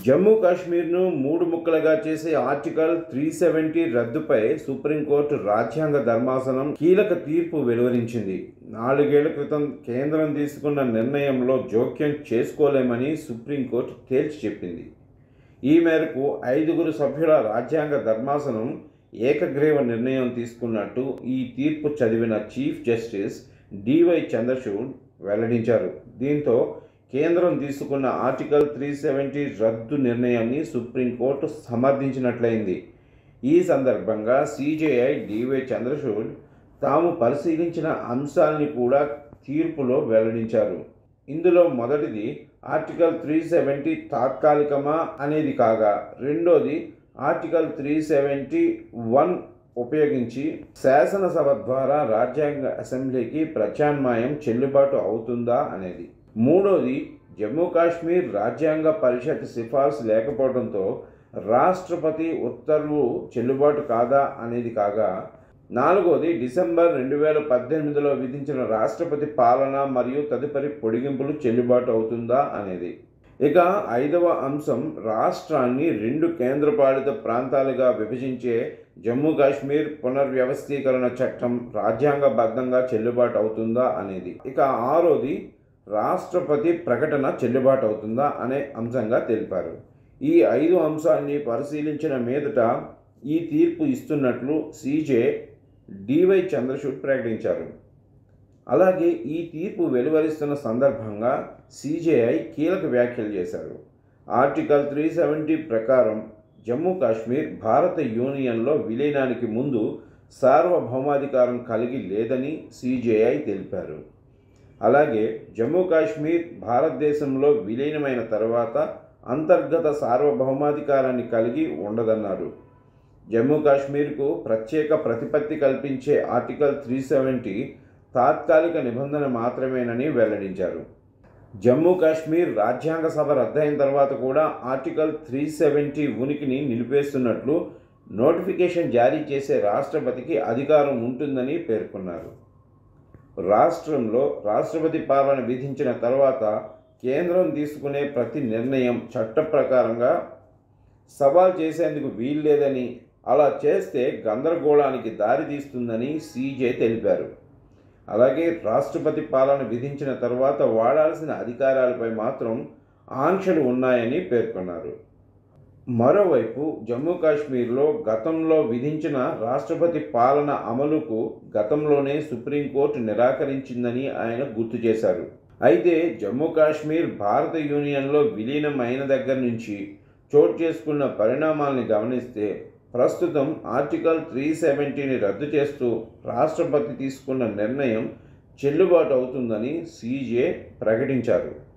జమ్మూ కాశ్మీర్ను మూడు ముక్కలుగా చేసే ఆర్టికల్ త్రీ సెవెంటీ రద్దుపై సుప్రీంకోర్టు రాజ్యాంగ ధర్మాసనం కీలక తీర్పు వెలువరించింది నాలుగేళ్ల క్రితం కేంద్రం తీసుకున్న నిర్ణయంలో జోక్యం చేసుకోలేమని సుప్రీంకోర్టు తేల్చి చెప్పింది ఈ మేరకు ఐదుగురు సభ్యుల రాజ్యాంగ ధర్మాసనం ఏకగ్రీవ నిర్ణయం తీసుకున్నట్టు ఈ తీర్పు చదివిన చీఫ్ జస్టిస్ డివై చంద్రచూడ్ వెల్లడించారు దీంతో కేంద్రం తీసుకున్న ఆర్టికల్ త్రీ సెవెంటీ రద్దు నిర్ణయాన్ని సుప్రీంకోర్టు సమర్థించినట్లయింది ఈ సందర్భంగా సిజేఐ డివై చంద్రచూడ్ తాము పరిశీలించిన అంశాల్ని కూడా తీర్పులో వెల్లడించారు ఇందులో మొదటిది ఆర్టికల్ త్రీ సెవెంటీ తాత్కాలికమా అనేది కాగా రెండోది ఆర్టికల్ త్రీ సెవెంటీ వన్ ఉపయోగించి శాసనసభ ద్వారా రాజ్యాంగ అసెంబ్లీకి ప్రత్యామ్నాయం చెల్లుబాటు అవుతుందా అనేది మూడోది జమ్మూ కాశ్మీర్ రాజ్యాంగ పరిషత్ సిఫార్సు లేకపోవడంతో రాష్ట్రపతి ఉత్తర్వు చెల్లుబాటు కాదా అనేది కాగా నాలుగోది డిసెంబర్ రెండు వేల పద్దెనిమిదిలో విధించిన రాష్ట్రపతి పాలన మరియు తదుపరి పొడిగింపులు చెల్లుబాటు అవుతుందా అనేది ఇక ఐదవ అంశం రాష్ట్రాన్ని రెండు కేంద్రపాలిత ప్రాంతాలుగా విభజించే జమ్మూ కాశ్మీర్ పునర్వ్యవస్థీకరణ చట్టం రాజ్యాంగబద్ధంగా చెల్లుబాటు అవుతుందా అనేది ఇక ఆరోది రాష్ట్రపతి ప్రకటన చెల్లుబాటు అవుతుందా అనే అంశంగా తెలిపారు ఈ ఐదు అంశాన్ని పరిశీలించిన మీదట ఈ తీర్పు ఇస్తున్నట్లు సీజే డివై చంద్రచూడ్ ప్రకటించారు అలాగే ఈ తీర్పు వెలువరిస్తున్న సందర్భంగా సిజేఐ కీలక వ్యాఖ్యలు చేశారు ఆర్టికల్ త్రీ సెవెంటీ ప్రకారం జమ్మూ కాశ్మీర్ భారత యూనియన్లో విలీనానికి ముందు సార్వభౌమాధికారం కలిగి లేదని సిజేఐ తెలిపారు అలాగే జమ్మూ కాశ్మీర్ భారతదేశంలో విలీనమైన తర్వాత అంతర్గత సార్వభౌమాధికారాన్ని కలిగి ఉండదన్నారు జమ్మూ కాశ్మీర్కు ప్రత్యేక ప్రతిపత్తి కల్పించే ఆర్టికల్ త్రీ సెవెంటీ తాత్కాలిక నిబంధన మాత్రమేనని వెల్లడించారు జమ్మూ కాశ్మీర్ రాజ్యాంగ సభ రద్దయిన తర్వాత కూడా ఆర్టికల్ త్రీ సెవెంటీ ఉనికిని నిలిపేస్తున్నట్లు నోటిఫికేషన్ జారీ చేసే రాష్ట్రపతికి అధికారం ఉంటుందని పేర్కొన్నారు రాష్ట్రంలో రాష్ట్రపతి పాలన విధించిన తర్వాత కేంద్రం తీసుకునే ప్రతి నిర్ణయం చట్ట ప్రకారంగా సవాల్ చేసేందుకు వీల్లేదని అలా చేస్తే గందరగోళానికి దారితీస్తుందని సీజే తెలిపారు అలాగే రాష్ట్రపతి పాలన విధించిన తర్వాత వాడాల్సిన అధికారాలపై మాత్రం ఆంక్షలు ఉన్నాయని పేర్కొన్నారు మరోవైపు జమ్మూ కాశ్మీర్లో గతంలో విధించిన రాష్ట్రపతి పాలన అమలుకు గతంలోనే సుప్రీంకోర్టు నిరాకరించిందని ఆయన గుర్తు చేశారు అయితే జమ్మూ కాశ్మీర్ భారత యూనియన్లో విలీనం అయిన దగ్గర నుంచి చోటు చేసుకున్న పరిణామాల్ని గమనిస్తే ప్రస్తుతం ఆర్టికల్ త్రీ సెవెంటీని రద్దు చేస్తూ రాష్ట్రపతి తీసుకున్న నిర్ణయం చెల్లుబాటు అవుతుందని సీజే ప్రకటించారు